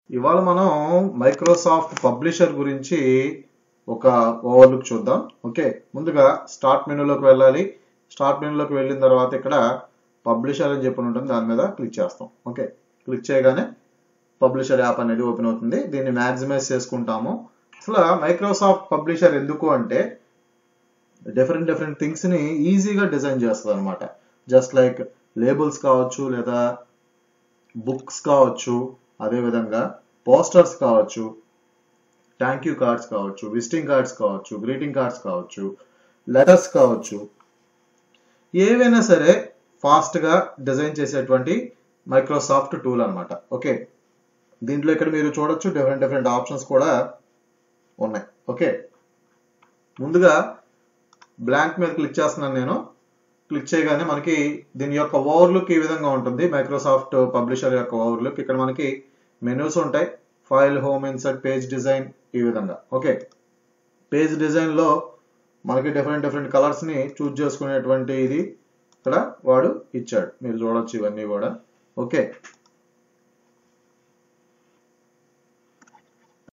ఇవాళ మనం Microsoft publisher గురించి ఒక ఓవర్లుక్ చూద్దాం ఓకే ముందుగా స్టార్ట్ మెనూలోకి వెళ్ళాలి స్టార్ట్ మెనూలోకి వెళ్ళిన తర్వాత ఇక్కడ పబ్లిషర్ అని చెప్పి ఉంటుంది దాని మీద క్లిక్ చేస్తాం ఓకే క్లిక్ చేయగానే పబ్లిషర్ యాప్ అనేది ఓపెన్ అవుతుంది దీన్ని మ్యాక్సిమైజ్ చేసుకుంటాము అసలు మైక్రోసాఫ్ట్ పబ్లిషర్ ఎందుకు అంటే డిఫరెంట్ డిఫరెంట్ థింగ్స్ ని ఈజీగా డిజైన్ చేస్తుంది అనమాట జస్ట్ లైక్ లేబుల్స్ కావచ్చు లేదా బుక్స్ కావచ్చు అదేవిధంగా పోస్టర్స్ కావచ్చు థ్యాంక్ యూ కార్డ్స్ కావచ్చు విజిటింగ్ కార్డ్స్ కావచ్చు గ్రీటింగ్ కార్డ్స్ కావచ్చు లెటర్స్ కావచ్చు ఏవైనా సరే ఫాస్ట్గా డిజైన్ చేసేటువంటి మైక్రోసాఫ్ట్ టూల్ అనమాట ఓకే దీంట్లో ఇక్కడ మీరు చూడొచ్చు డిఫరెంట్ డిఫరెంట్ ఆప్షన్స్ కూడా ఉన్నాయి ఓకే ముందుగా బ్లాంక్ మీద క్లిక్ చేస్తున్నాను నేను క్లిక్ చేయగానే మనకి దీని యొక్క ఓవర్లుక్ ఈ విధంగా ఉంటుంది మైక్రోసాఫ్ట్ పబ్లిషర్ యొక్క ఓవర్లుక్ ఇక్కడ మనకి మెనూస్ ఉంటాయి file home insert page design ఈ విధంగా ఓకే పేజ్ డిజైన్ లో మనకి డిఫరెంట్ డిఫరెంట్ కలర్స్ ని చూజ్ చేసుకునేటువంటి ఇది ఇక్కడ వాడు ఇచ్చాడు మీరు చూడొచ్చు ఇవన్నీ కూడా ఓకే